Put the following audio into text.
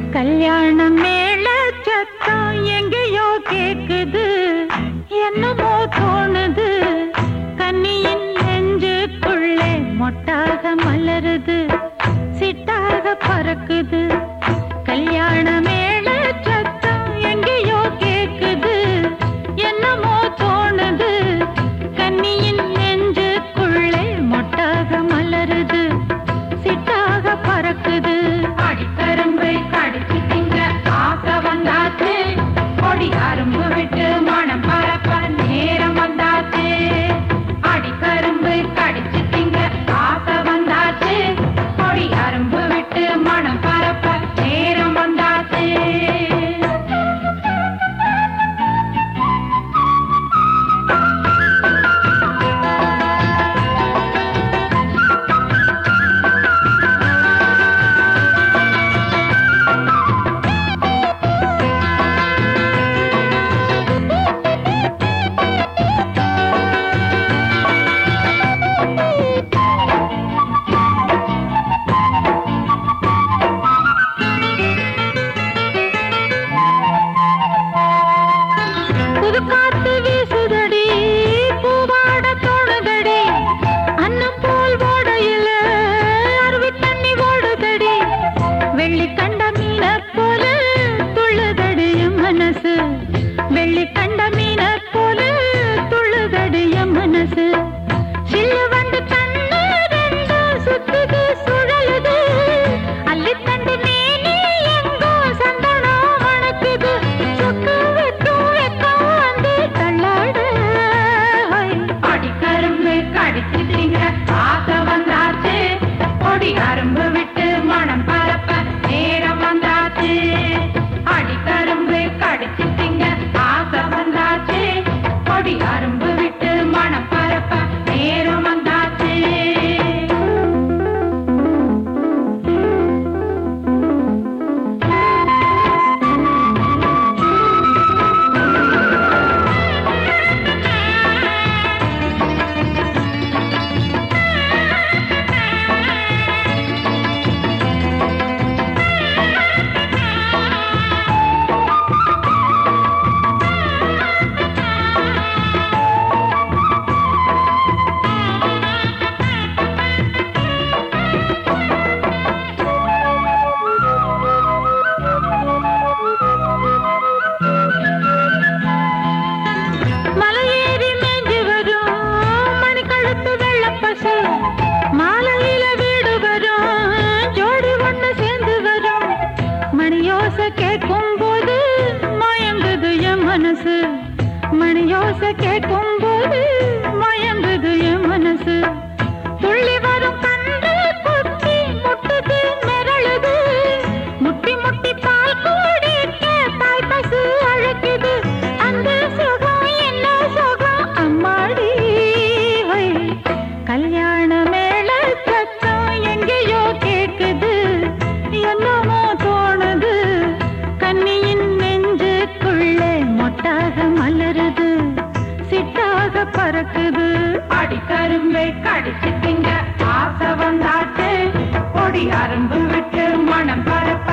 கல்யாண மேள சத்தம் எங்கேயோ கேக்குது என்னமோ தோணுது கன்னியின் நெஞ்சுக்குள்ளே மொட்டாக மலருது சிட்டாக பறக்குது கல்யாண மேள சத்தம் எங்கேயோ கேக்குது என்னமோ தோணுது கன்னியின் நெஞ்சுக்குள்ளே மொட்டாக மலருது சிட்டாக பறக்குது அடிக்கரும்பை கடிச்சு திங்க ஆசை வந்தாச்சு கொடி அரும்பு விட்டு மனம் பரப்ப நேரம் வந்தாச்சு அடிக்கரும்பு கடிச்சு திங்க ஆசை வந்தாச்சு கொடி அரும்பு விட்டு மனம் பரப்ப நேரம் வந்தாச்சு புது காத்து வீசுதடி பூவாட தோணுதடி அன்னம் போல் ஓடையில அருவி தண்ணி ஓடுதடி வெள்ளி கண்ட மீன போல துள்ளுதடி என் மனசு வெள்ளி கண்ட மீன போல துள்ளுதடி என் மனசு சில்லு வந்து கண்ணு ரெண்டு சுத்துது சுழலுது அள்ளித்தண்டு மேனி எங்கோ சந்தனம் மணக்குது சொக்கு வெட்டும் வெக்கம் வந்து தள்ளாடு அடிக்கரும்பு கடிச்சு திங்க ஆசை வந்தாச்சு கொடி அரும்பு விட்டு மனம் பரப்ப நேரம் வந்தாச்சு அடிக்கரும்பு கடிச்சு திங்க ஆசை வந்தாச்சு கொடி அரும்பு விட்டு மனம் பரப்ப நேரம் வந்தாச்சு மலையேறி மேஞ்சு வரும் மணிக்கழுத்து வெள்ளப்பசு மாலையில வீடு வரும் ஜோடி ஒண்ணு சேர்ந்து வரும் மணியோசை கேட்கும் போது மயங்குது என் மனசு மணியோசை கேட்கும் போது மயங்குது என் மனசு துள்ளி வரும் கன்று குத்தி முட்டுது மிரளுது முட்டி முட்டி பால் கூடிக்க தாய் பசு அழைக்குது அந்த சுகம் என்ன சுகம் அம்மாடி ஹொய். கல்யாண மேள சத்தம் எங்கேயோ கேக்குது என்னமோ தோணுது கன்னியின் நெஞ்சுக்குள்ளே மொட்டாக மலருது சிட்டாக பறக்குது அடிக்கரும்பை கடிச்சு திங்க ஆசை வந்தாச்சு கொடி அரும்பு விட்டு மனம் பரப்ப